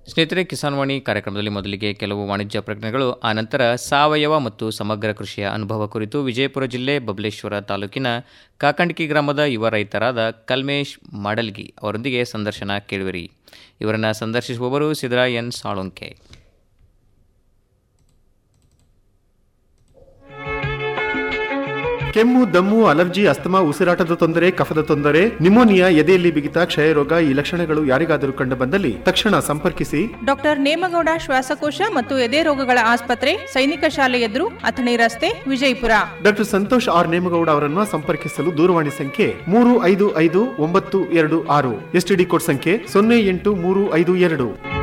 ಸ್ನೇಹಿತರೆ ಕಿಸಾನ್ವಾಣಿ ಕಾರ್ಯಕ್ರಮದಲ್ಲಿ ಮೊದಲಿಗೆ ಕೆಲವು ವಾಣಿಜ್ಯ ಪ್ರಕಟಣೆಗಳು ಆನಂತರ ಸಾವಯವ ಮತ್ತು ಸಮಗ್ರ ಕೃಷಿಯ ಅನುಭವ ಕುರಿತು ವಿಜಯಪುರ ಜಿಲ್ಲೆ ಬಬಲೇಶ್ವರ ತಾಲೂಕಿನ ಕಾಕಂಡಿಕಿ ಗ್ರಾಮದ ಯುವ ರೈತರಾದ ಕಲ್ಮೇಶ್ ಮಾಡಲ್ಗಿ ಅವರೊಂದಿಗೆ ಸಂದರ್ಶನ ಕೇಳುವಿರಿ ಇವರನ್ನು ಸಂದರ್ಶಿಸುವವರು ಸಿದ್ದರಾಯ್ ಎನ್ ಸಾಳುಂಕೆ ಕೆಮ್ಮು ದಮ್ಮು ಅಲರ್ಜಿ ಅಸ್ತಮಾ ಉಸಿರಾಟದ ತೊಂದರೆ ಕಫದ ತೊಂದರೆ ನಿಮೋನಿಯಾ ಎದೆಯಲ್ಲಿ ಬಿಗಿತ ಕ್ಷಯರೋಗ ಈ ಲಕ್ಷಣಗಳು ಯಾರಿಗಾದರೂ ಕಂಡು ಬಂದಲ್ಲಿ ತಕ್ಷಣ ಸಂಪರ್ಕಿಸಿ ಡಾಕ್ಟರ್ ನೇಮಗೌಡ ಶ್ವಾಸಕೋಶ ಮತ್ತು ಎದೆ ರೋಗಗಳ ಆಸ್ಪತ್ರೆ ಸೈನಿಕ ಶಾಲೆ ಎದುರು ಅಥಣಿ ರಸ್ತೆ ವಿಜಯಪುರ ಡಾಕ್ಟರ್ ಸಂತೋಷ್ ಆರ್ ನೇಮಗೌಡ ಅವರನ್ನು ಸಂಪರ್ಕಿಸಲು ದೂರವಾಣಿ ಸಂಖ್ಯೆ ಮೂರು ಐದು ಐದು ಒಂಬತ್ತು ಎರಡು ಆರು ಎಸ್ಟಿಡಿ ಕೋಡ್ ಸಂಖ್ಯೆ ಸೊನ್ನೆ ಎಂಟು ಮೂರು ಐದು ಎರಡು